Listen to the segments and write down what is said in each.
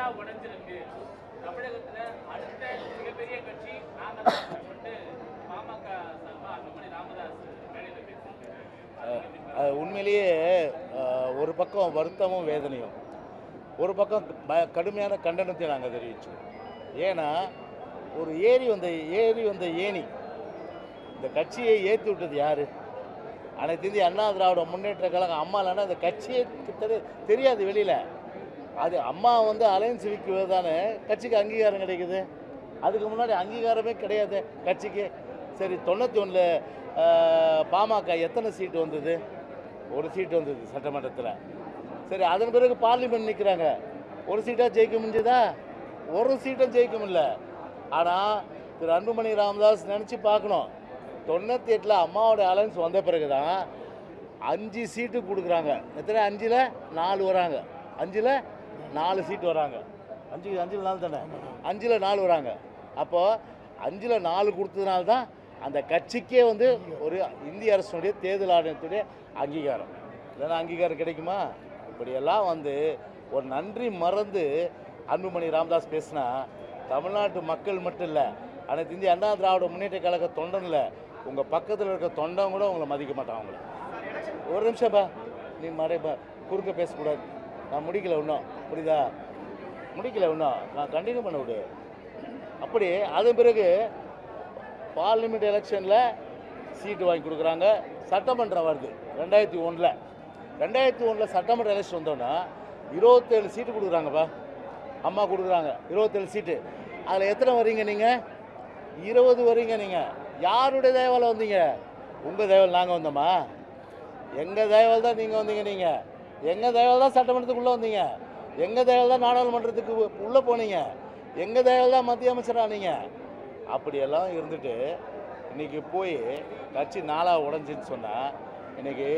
உடைஞ்சிருக்கு தமிழகத்துல அடுத்த மிகப்பெரிய கட்சி நாங்க தான் சொல்லிட்டு பாமக சார்பா அன்புமணி ராமதாஸ் மேடையில பேசியிருக்காரு அது உண்மையிலேயே அஹ், ஒரு பக்கம் வருத்தமும் வேதனையும் ஒரு பக்கம் ப- கடுமையான கண்டனத்தை நாங்கள் தெரிவித்தோம் ஏன்னா ஒரு ஏறி வந்த ஏறி வந்த ஏணி இந்த கட்சியை ஏற்றி விட்டது யார் அனைத்து இந்திய அண்ணா திராவிட முன்னேற்ற கழகம் அம்மா இல்லைன்னா இந்த கட்சியே கிட்டத்தட்ட தெரியாது வெளியில் அது அம்மா வந்து அலையன்ஸ் விற்குவது தானே கட்சிக்கு அங்கீகாரம் கிடைக்குது அதுக்கு முன்னாடி அங்கீகாரமே கிடையாது கட்சிக்கு சரி தொண்ணூற்றி ஒன்றில் பாமக எத்தனை சீட்டு வந்தது ஒரு சீட்டு வந்தது சட்டமன்றத்தில் சரி அதன் பிறகு பார்லிமெண்ட் நிற்கிறாங்க ஒரு சீட்டாக ஜெயிக்க முடிஞ்சதா ஒரு சீட்டும் ஜெயிக்க முடியல ஆனால் திரு அன்புமணி ராமதாஸ் நினச்சி பார்க்கணும் தொண்ணூற்றி எட்டில் அம்மாவோட அலைன்ஸ் வந்த பிறகு தான் அஞ்சு சீட்டு கொடுக்குறாங்க எத்தனை அஞ்சில் நாலு வராங்க அஞ்சில் நாலு சீட்டு வராங்க அஞ்சு அஞ்சில் நாலு தானே அஞ்சில் நாலு வராங்க அப்போது அஞ்சில் நாலு கொடுத்ததுனால தான் அந்த கட்சிக்கே வந்து ஒரு இந்திய அரசுடைய தேர்தல் ஆணையத்துடைய அங்கீகாரம் இல்லைன்னா அங்கீகாரம் கிடைக்குமா இப்படியெல்லாம் வந்து ஒரு நன்றி மறந்து அன்புமணி ராமதாஸ் பேசினா தமிழ்நாட்டு மக்கள் மட்டும் இல்லை அனைத்து இந்திய அண்ணா திராவிட முன்னேற்ற கழக தொண்டன் இல்லை உங்கள் பக்கத்தில் இருக்க தொண்டன் கூட உங்களை மதிக்க மாட்டான் அவங்கள ஒரு நிமிஷம் பா நீ மறை பா குறுக்க பேசக்கூடாது நான் முடிக்கல இன்னும் புரியுதா முடிக்கல இன்னும் நான் கண்டினியூ பண்ண விடு அப்படி அதன் பிறகு பார்லிமெண்ட் எலெக்ஷனில் சீட்டு வாங்கி கொடுக்குறாங்க சட்டமன்றம் வருது ரெண்டாயிரத்தி ஒன்றில் ரெண்டாயிரத்தி ஒன்றில் சட்டமன்ற எலெக்ஷன் வந்தோன்னா இருபத்தேழு சீட்டு கொடுக்குறாங்கப்பா அம்மா கொடுக்குறாங்க இருபத்தேழு சீட்டு அதில் எத்தனை வரீங்க நீங்கள் இருபது வரீங்க நீங்கள் யாருடைய தயவால் வந்தீங்க உங்கள் தயவால் நாங்கள் வந்தோமா எங்கள் தயவால் தான் நீங்கள் வந்தீங்க நீங்கள் எங்கள் தயவால் தான் சட்டமன்றத்துக்குள்ளே வந்தீங்க எங்கள் தயவால் தான் நாடாளுமன்றத்துக்கு உள்ளே போனீங்க எங்கள் தயவால் தான் மத்திய அமைச்சரானீங்க அப்படியெல்லாம் இருந்துட்டு இன்னைக்கு போய் கட்சி நாளாக உடஞ்சின்னு சொன்னால் இன்னைக்கு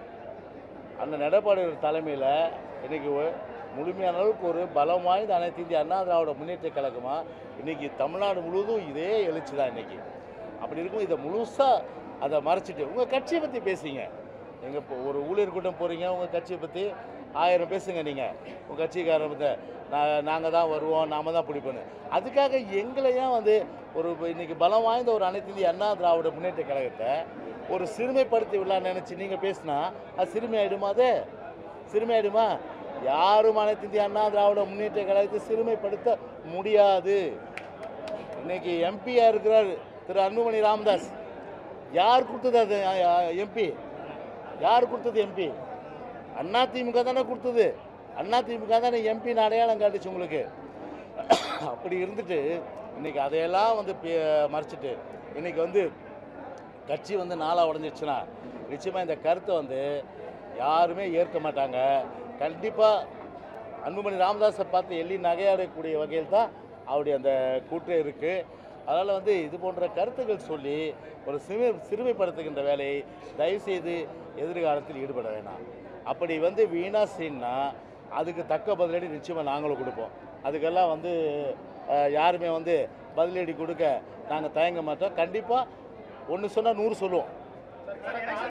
அந்த எடப்பாடி தலைமையில் இன்னைக்கு ஒரு முழுமையான அளவுக்கு ஒரு பலம் வாய்ந்த அனைத்து இந்திய அண்ணா திராவிட முன்னேற்ற கழகமாக இன்னைக்கு தமிழ்நாடு முழுவதும் இதே எழுச்சி தான் இன்னைக்கு அப்படி இருக்கும் இதை முழுசாக அதை மறைச்சிட்டு உங்கள் கட்சியை பற்றி பேசுங்க நீங்கள் இப்போ ஒரு ஊழியர் கூட்டம் போகிறீங்க உங்கள் கட்சியை பற்றி ஆயிரம் பேசுங்க நீங்கள் உங்கள் கட்சிக்காரர் பற்றி நான் நாங்கள் தான் வருவோம் நாம தான் பிடிப்போன்னு அதுக்காக எங்களை ஏன் வந்து ஒரு இப்ப இன்னைக்கு பலம் வாய்ந்த ஒரு அனைத்து இந்திய அண்ணா திராவிட முன்னேற்ற கழகத்தை ஒரு சிறுமைப்படுத்தி விடலாம்னு நினச்சி நீங்கள் பேசினா அது சிறுமை ஆயிடுமா அது சிறுமை ஆயிடுமா யாரும் அனைத்து இந்திய அண்ணா திராவிட முன்னேற்ற கழகத்தை சிறுமைப்படுத்த முடியாது இன்னைக்கு எம்பியா இருக்கிறார் திரு அன்புமணி ராமதாஸ் யார் கொடுத்தது அது எம்பி யார் கொடுத்தது எம்பி அண்ணா திமுக தானே கொடுத்தது அண்ணா திமுக தானே எம்பின்னு அடையாளம் காட்டுச்சு உங்களுக்கு அப்படி இருந்துட்டு இன்னைக்கு அதையெல்லாம் வந்து பே- மறைச்சிட்டு இன்னைக்கு வந்து கட்சி வந்து நாளாக உடஞ்சிடுச்சுன்னா நிச்சயமாக இந்த கருத்தை வந்து யாருமே ஏற்க மாட்டாங்க கண்டிப்பாக அன்புமணி ராமதாஸை பார்த்து எள்ளி நகையாடக்கூடிய வகையில் தான் அவருடைய அந்த கூற்று இருக்குது அதனால் வந்து இது போன்ற கருத்துக்கள் சொல்லி ஒரு சிறுமை சிறுமைப்படுத்துகின்ற வேலையை தயவுசெய்து எதிர்காலத்தில் ஈடுபட வேணாம் அப்படி வந்து வீணா செய்யணும்னா அதுக்கு தக்க பதிலடி நிச்சயமாக நாங்களும் கொடுப்போம் அதுக்கெல்லாம் வந்து அஹ், யாருமே வந்து பதிலடி கொடுக்க நாங்கள் தயங்க மாட்டோம் கண்டிப்பாக ஒன்று சொன்னால் நூறு சொல்லுவோம்